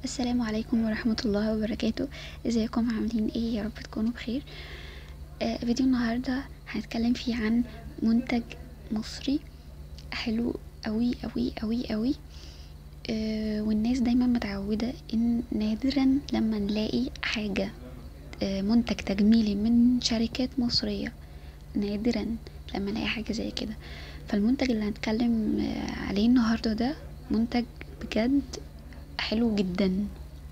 السلام عليكم ورحمة الله وبركاته ازيكم عاملين ايه يا رب تكونوا بخير آه فيديو النهاردة هنتكلم فيه عن منتج مصري حلو قوي قوي قوي قوي آه والناس دايما متعودة ان نادرا لما نلاقي حاجة آه منتج تجميلي من شركات مصرية نادرا لما نلاقي حاجة زي كده فالمنتج اللي هنتكلم آه عليه النهاردة ده منتج بجد حلو جدا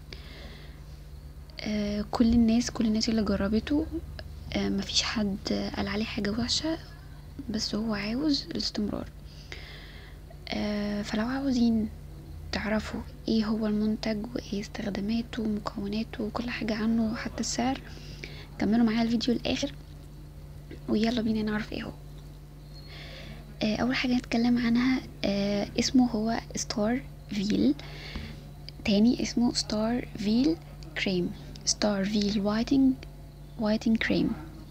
آه كل الناس كل الناس اللي جربته آه مفيش حد قال عليه حاجة وحشة بس هو عاوز الاستمرار آه فلو عاوزين تعرفوا ايه هو المنتج وايه استخداماته ومكوناته وكل حاجة عنه وحتى السعر كملوا معايا الفيديو الاخر ويلا بينا نعرف ايه هو آه اول حاجة نتكلم عنها آه اسمه هو ستار فيل تاني اسمه ستار فيل كريم ستار فيل وايتنج وايتنج كريم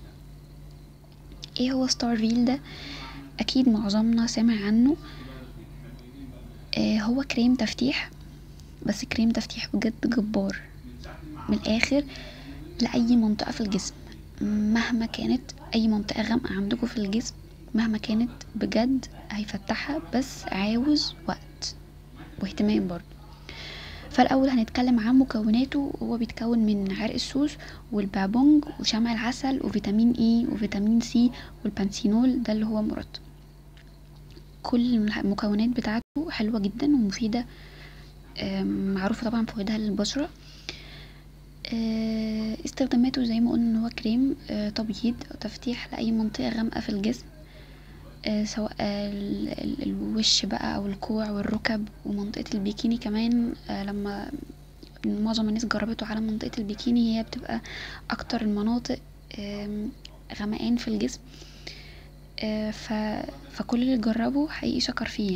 ايه هو ستار فيل ده اكيد معظمنا سمع عنه آه هو كريم تفتيح بس كريم تفتيح بجد جبار من الاخر لاي منطقه في الجسم مهما كانت اي منطقه غامقه عندكم في الجسم مهما كانت بجد هيفتحها بس عاوز وقت واهتمام برضه فالاول هنتكلم عن مكوناته هو بيتكون من عرق السوس والبابونج وشمع العسل وفيتامين اي وفيتامين سي والبانسينول ده اللي هو مرطب كل المكونات بتاعته حلوه جدا ومفيده معروفه طبعا فوائدها للبشره استخداماته زي ما قلنا ان هو كريم تبييض او تفتيح لاي منطقه غامقه في الجسم سواء الوش بقى او الكوع والركب ومنطقة البيكيني كمان لما معظم الناس جربته على منطقة البيكيني هي بتبقى اكتر المناطق غمقان في الجسم ف... فكل اللي جربه حقيقي شكر فيه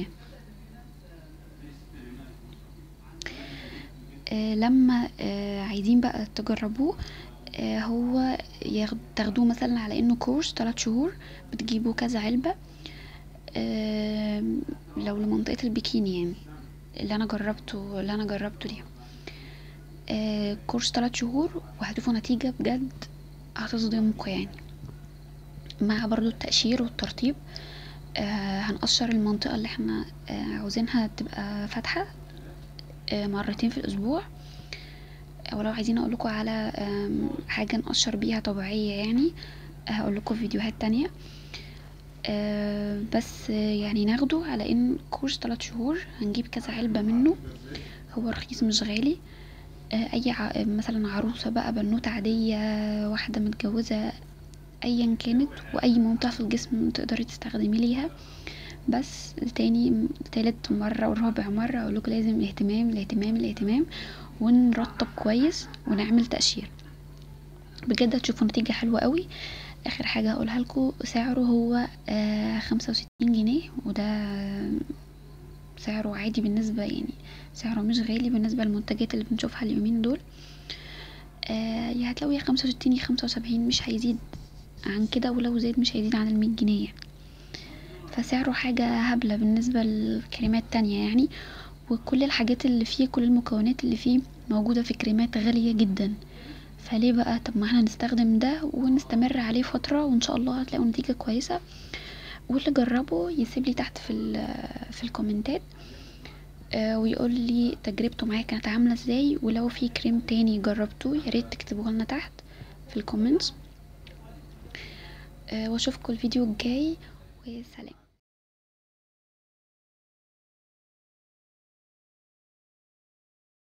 لما عايزين بقى تجربوه هو تاخدوه مثلا على انه كورس تلات شهور بتجيبوا كذا علبة أه لو لمنطقة البيكيني يعني اللي انا جربته اللي انا جربته دي أه كورس تلات شهور وهتشوفوا نتيجة بجد هتصدمكوا يعني مع برضو التقشير والترطيب أه هنقشر المنطقة اللي احنا عاوزينها تبقى فاتحة مرتين في الاسبوع ولو عايزين اقول لكم على حاجه نقشر بيها طبيعيه يعني هقول لكم في فيديوهات تانية أه بس يعني ناخده على ان كورس 3 شهور هنجيب كذا علبة منه هو رخيص مش غالي أه اي ع... مثلا عروسة بقى بنوتة عادية واحدة متجوزة ايا كانت واي منطقة في الجسم تقدري تستخدمي ليها بس تاني تالت مرة ورابع مرة اقولك لازم الاهتمام الاهتمام الاهتمام ونرطب كويس ونعمل تقشير بجد هتشوفوا نتيجة حلوة قوي اخر حاجة هقولها لكم سعره هو خمسة وستين جنيه وده سعره عادي بالنسبة يعني سعره مش غالي بالنسبة للمنتجات اللي بنشوفها اليومين دول يا هتلاقوا يا خمسة وستين يا خمسة وسبعين مش هيزيد عن كده ولو زاد مش هيزيد عن المية جنيه فسعره حاجة هبلة بالنسبة لكريمات تانية يعني وكل الحاجات اللي فيه كل المكونات اللي فيه موجودة في كريمات غالية جدا فليه بقى طب ما احنا نستخدم ده ونستمر عليه فترة وان شاء الله هتلاقوا نتيجة كويسة واللي جربه يسيب لي تحت في في الكومنتات آه ويقول لي تجربته معايا كانت عاملة ازاي ولو في كريم تاني جربته ياريت تكتبوه لنا تحت في الكومنتس آه واشوفكم الفيديو الجاي وسلام